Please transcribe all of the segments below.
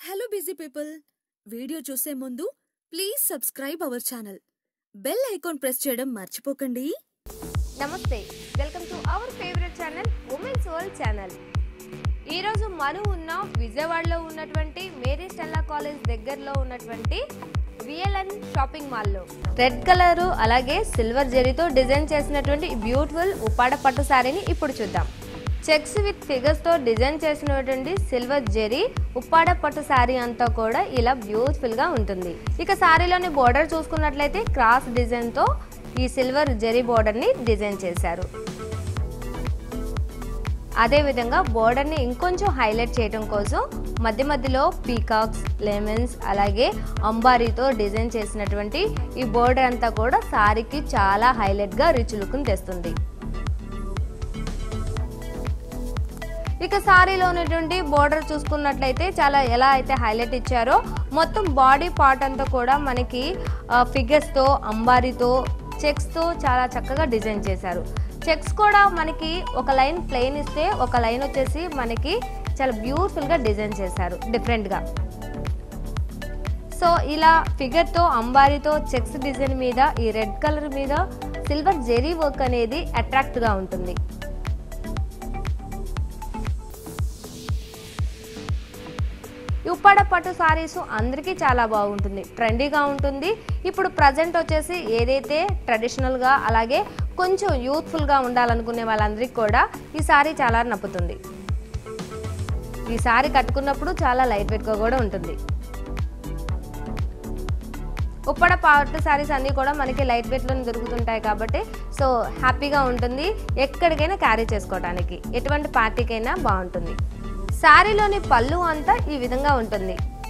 Hello busy people video చూసే ముందు please subscribe our channel bell icon press చేయడం మర్చిపోకండి నమస్తే welcome to our favourite channel women's world channel ఈరోజు మను ఉన్న విజయవాడలో ఉన్నటువంటి మేరీ స్టెల్లా కాలేజ్ దగ్గరలో ఉన్నటువంటి విఎల్ఎన్ షాపింగ్ మాల్లో రెడ్ కలర్ అలాగే సిల్వర్ జెరీతో డిజైన్ చేసినటువంటి బ్యూటిఫుల్ ఉప్పాడ పట్టు శారీని ఇప్పుడు చూద్దాం చెక్స్ విత్ ఫిగర్స్తో డిజైన్ చేసినటువంటి సిల్వర్ జెరీ ఉప్పాడ పట్టు శారీ అంతా కూడా ఇలా బ్యూటిఫుల్గా ఉంటుంది ఇక శారీలోని బోర్డర్ చూసుకున్నట్లయితే క్రాస్ డిజైన్తో ఈ సిల్వర్ జెరీ బోర్డర్ని డిజైన్ చేశారు అదేవిధంగా బోర్డర్ని ఇంకొంచెం హైలైట్ చేయడం కోసం మధ్య మధ్యలో పీకాక్స్ లెమన్స్ అలాగే అంబారీతో డిజైన్ చేసినటువంటి ఈ బోర్డర్ అంతా కూడా సారీకి చాలా హైలైట్గా రిచ్ లుక్ని తెస్తుంది ఇక సారీలో ఉన్నటువంటి బోర్డర్ చూసుకున్నట్లయితే చాలా ఎలా అయితే హైలైట్ ఇచ్చారో మొత్తం బాడీ పార్ట్ అంతా కూడా మనకి ఫిగర్స్తో అంబారీతో చెక్స్తో చాలా చక్కగా డిజైన్ చేశారు చెక్స్ కూడా మనకి ఒక లైన్ ప్లెయిన్ ఇస్తే ఒక లైన్ వచ్చేసి మనకి చాలా బ్యూటిఫుల్గా డిజైన్ చేశారు డిఫరెంట్గా సో ఇలా ఫిగర్తో అంబారీతో చెక్స్ డిజైన్ మీద ఈ రెడ్ కలర్ మీద సిల్వర్ జెరీ వర్క్ అనేది అట్రాక్ట్గా ఉంటుంది ఈ ఉప్పాడ పట్టు సారీస్ అందరికీ చాలా బాగుంటుంది ట్రెండీగా ఉంటుంది ఇప్పుడు ప్రజెంట్ వచ్చేసి ఏదైతే ట్రెడిషనల్గా అలాగే కొంచెం యూత్ఫుల్గా ఉండాలనుకునే వాళ్ళందరికీ కూడా ఈ సారీ చాలా నప్పుతుంది ఈ సారీ కట్టుకున్నప్పుడు చాలా లైట్ వెయిట్గా కూడా ఉంటుంది ఉప్పడ పట్టు శారీస్ అన్నీ కూడా మనకి లైట్ వెయిట్లో దొరుకుతుంటాయి కాబట్టి సో హ్యాపీగా ఉంటుంది ఎక్కడికైనా క్యారీ చేసుకోవడానికి ఎటువంటి పార్టీకైనా బాగుంటుంది శారీలోని పళ్ళు అంతా ఈ విధంగా ఉంటుంది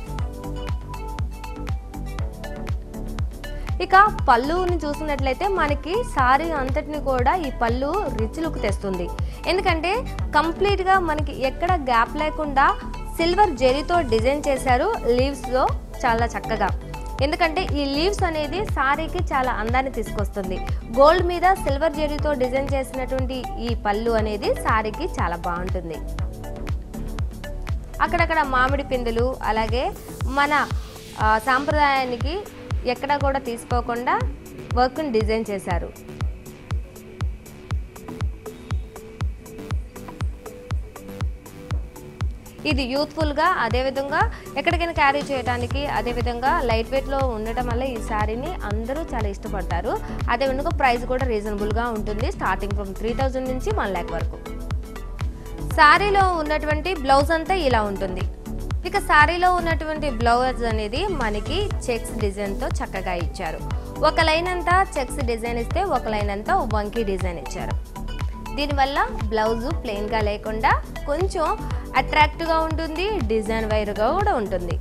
ఇక పళ్ళుని చూసినట్లయితే మనకి సారీ అంతటిని కూడా ఈ పళ్ళు రిచ్ లుక్ తెస్తుంది ఎందుకంటే కంప్లీట్గా మనకి ఎక్కడ గ్యాప్ లేకుండా సిల్వర్ జెరీతో డిజైన్ చేశారు లీవ్స్లో చాలా చక్కగా ఎందుకంటే ఈ లీవ్స్ అనేది సారీకి చాలా అందాన్ని తీసుకొస్తుంది గోల్డ్ మీద సిల్వర్ జెరీతో డిజైన్ చేసినటువంటి ఈ పళ్ళు అనేది సారీకి చాలా బాగుంటుంది అక్కడక్కడ మామిడి పిందులు అలాగే మన ఆ, సాంప్రదాయానికి ఎక్కడ కూడా తీసుకోకుండా వర్క్ని డిజైన్ చేశారు ఇది యూత్ఫుల్గా అదేవిధంగా ఎక్కడికైనా క్యారీ చేయడానికి అదేవిధంగా లైట్ వెయిట్లో ఉండటం వల్ల ఈ శారీని అందరూ చాలా ఇష్టపడతారు అదేవిధంగా ప్రైస్ కూడా రీజనబుల్గా ఉంటుంది స్టార్టింగ్ ఫ్రమ్ త్రీ థౌజండ్ నుంచి వన్ ల్యాక్ వరకు శారీలో ఉన్నటువంటి బ్లౌజ్ అంతా ఇలా ఉంటుంది ఇక శారీలో ఉన్నటువంటి బ్లౌజ్ అనేది మనకి చెక్స్ డిజైన్తో చక్కగా ఇచ్చారు ఒక లైన్ అంతా చెక్స్ డిజైన్ ఇస్తే ఒక లైన్ అంతా వంకీ డిజైన్ ఇచ్చారు దీనివల్ల బ్లౌజు ప్లెయిన్గా లేకుండా కొంచెం అట్రాక్ట్గా ఉంటుంది డిజైన్ వైర్గా కూడా ఉంటుంది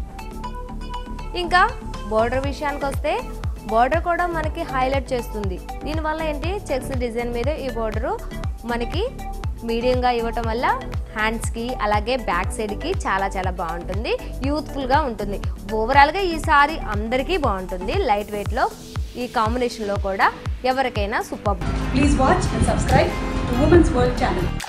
ఇంకా బోర్డర్ విషయానికి వస్తే బోర్డర్ కూడా మనకి హైలైట్ చేస్తుంది దీనివల్ల ఏంటి చెక్స్ డిజైన్ మీద ఈ బోర్డరు మనకి మీడియంగా ఇవ్వటం వల్ల హ్యాండ్స్కి అలాగే బ్యాక్ సైడ్కి చాలా చాలా బాగుంటుంది యూత్ఫుల్గా ఉంటుంది ఓవరాల్గా ఈ సారీ అందరికీ బాగుంటుంది లైట్ వెయిట్లో ఈ కాంబినేషన్లో కూడా ఎవరికైనా super Please watch and subscribe to Women's World channel.